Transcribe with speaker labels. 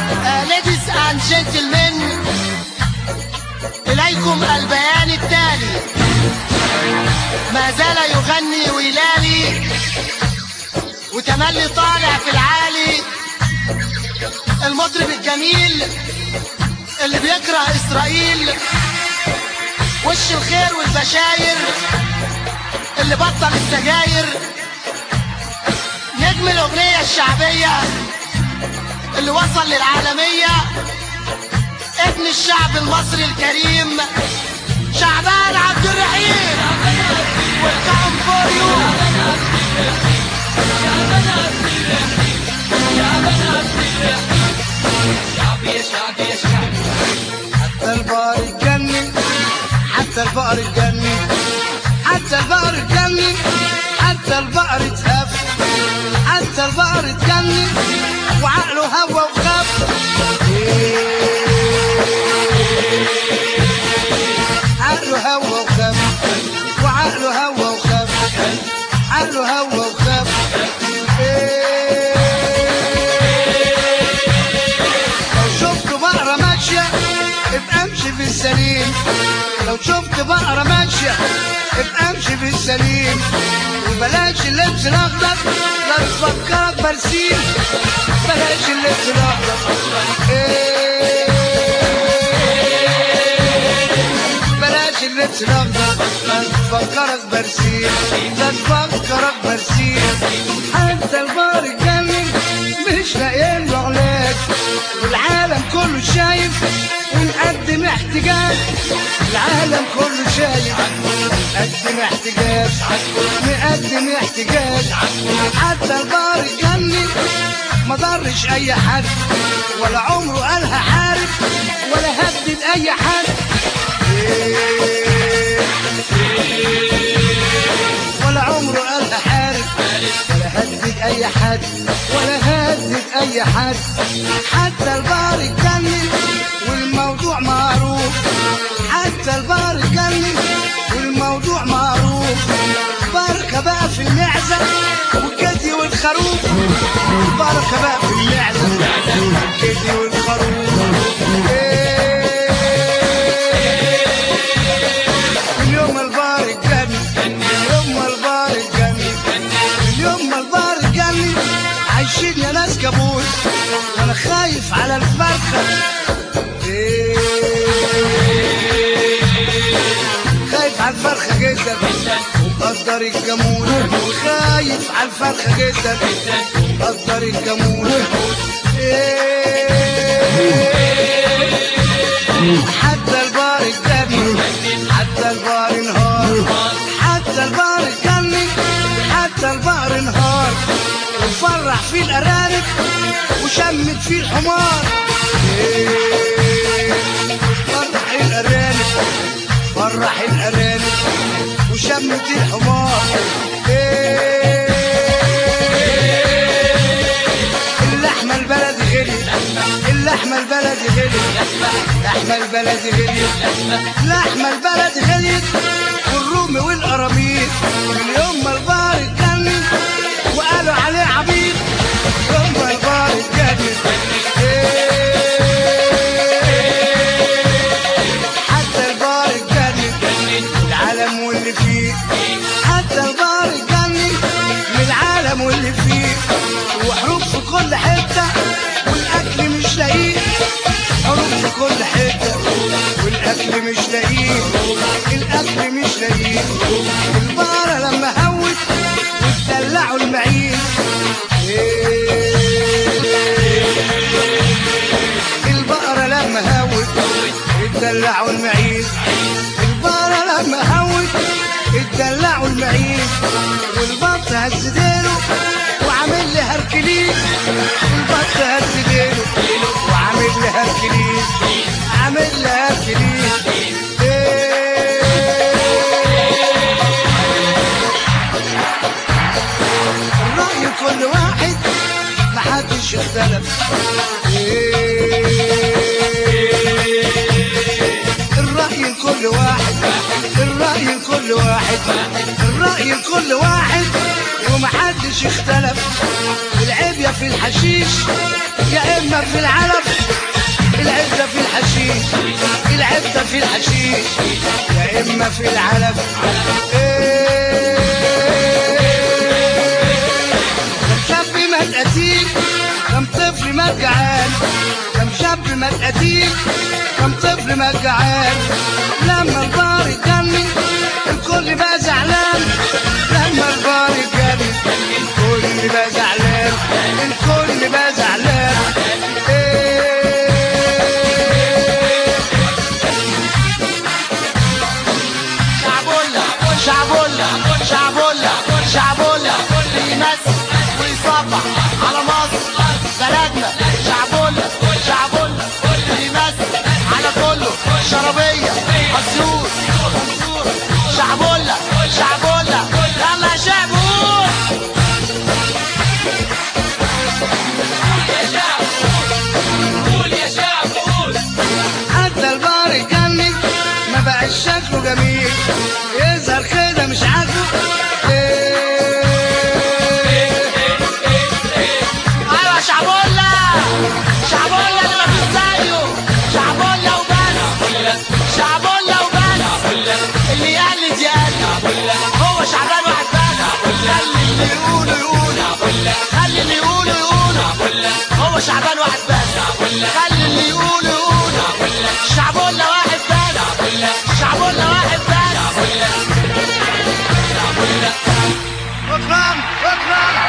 Speaker 1: Ladies and gentlemen إليكم البيان التالي ما زال يغني ويلالي وتملي طالع في العالي المطرب الجميل اللي بيكره إسرائيل وش الخير والبشاير اللي بطل السجاير نجم الأغنية الشعبية اللي وصل للعالمية ابن الشعب المصري الكريم شعبان عبد الرحيم Welcome for you
Speaker 2: حتى البقر اتجنن حتى البقر اتجنن حتى البقر اتجنن حتى البقر اتهف حتى البقر اتجنن وعقله هوى وخاف عقله هوى وخاف وعقله هوى وخاف عقله هوى وخاف لو شفت بقرة ماشية ابقى امشي في السليم لو شفت بقرة ماشية ابقى امشي في السليم وبلاش اللبس الاخضر لا تفكرك برسيم بلاش اللبس الاخضر إيه. بلاش اللبس الاخضر لا تفكرك برسيم لا تفكرك برسيم حتى البار اتجنن مش لاقيين له علاج والعالم كله شايف ونقدم احتجاج العالم كله شايف نقدم احتجاج نقدم احتجاج حتى البار اتجنن ما ضرش اي حد ولا عمره قالها حارب ولا هدد اي حد ولا عمره قالها حارب ولا هدد اي حد ولا هدد اي حد حتى البار اتجنن والموضوع معروف حتى البار اتجنن والموضوع معروف بركة بقى في المعزة والجدي والخروف بركة بقى في المعزة والجدي والخروف إيه. من يوم البار اتجنن من يوم البار اتجنن من يوم ما البار اتجنن عايشين يا ناس كابوس وانا خايف على الفرخة إيه. خايف على الفرخة جدا ومقدر الجاموس وخايف على الفرخة جدا ومقدر الجاموس إيه. حتى البار اتجنن حتى البار انهار حتى البار اتجنن حتى البار انهار وفرح فيه الارانب وشمت فيه الحمار إيه. فرح الارانب فرح الارانب وشمت الحمار إيه. اللحمه البلدي غليت اللحمه البلدي غليت اللحمه البلدي غليت اللحمه البلدي غليت والرومي والقراميط من يوم ما البار اتجنن وقالوا عليه عبيط يوم ما البار اتجنن حتى البار اتجنن العالم واللي فيه حتى البار اتجنن من العالم واللي فيه وحروب في كل حته والاكل مش لاقيه حروب في كل حته والاكل مش لاقيه الاكل مش لاقيه البقره لما هوت وتدلعوا المعين البقرة لما هوت اتدلعوا المعين البقرة لما هوت اتدلعوا المعين والبط هز ديله وعامل لي هركليس البط هز ديله وعامل لي هركليس عامل لي هركليس إيه. الرأي كل واحد محدش اختلف الرأي لكل واحد الرأي لكل واحد الرأي لكل واحد ومحدش اختلف العيب يا في الحشيش يا اما في العلف الحشيش العدة في الحشيش يا إما في العلف إيه كم شاب مات قتيل كم طفل مات جعان كم شاب مات قتيل كم طفل مات جعان لما البار اتجنن الكل بقى زعلان لما البار اتجنن الكل بقى زعلان الكل بقى زعلان إيه
Speaker 1: شعبولة شعبولة شعبولة شعبولة يمسك ويصبح على مصر بلدنا شعبولة شعبولة يمسك على كله شربية اسيوط شعبولة شعبولة يلا يا شعب قول
Speaker 2: حتى البار اتجنن ما بقاش شكله جميل يظهر كده مش عاجبه إيه
Speaker 1: ايوه شعبولة شعبولة اللي مفيش زيه شعبولة وبس شعبولة وبس اللي يقلد يقلد هو شعبان واحد بس خلي اللي يقولوا يقولوا خلي اللي يقولوا يقولوا هو شعبان واحد بس خلي اللي يقولوا يقولوا شعبولة واحد بس شعبولة واحد بس
Speaker 2: شكرا شكرا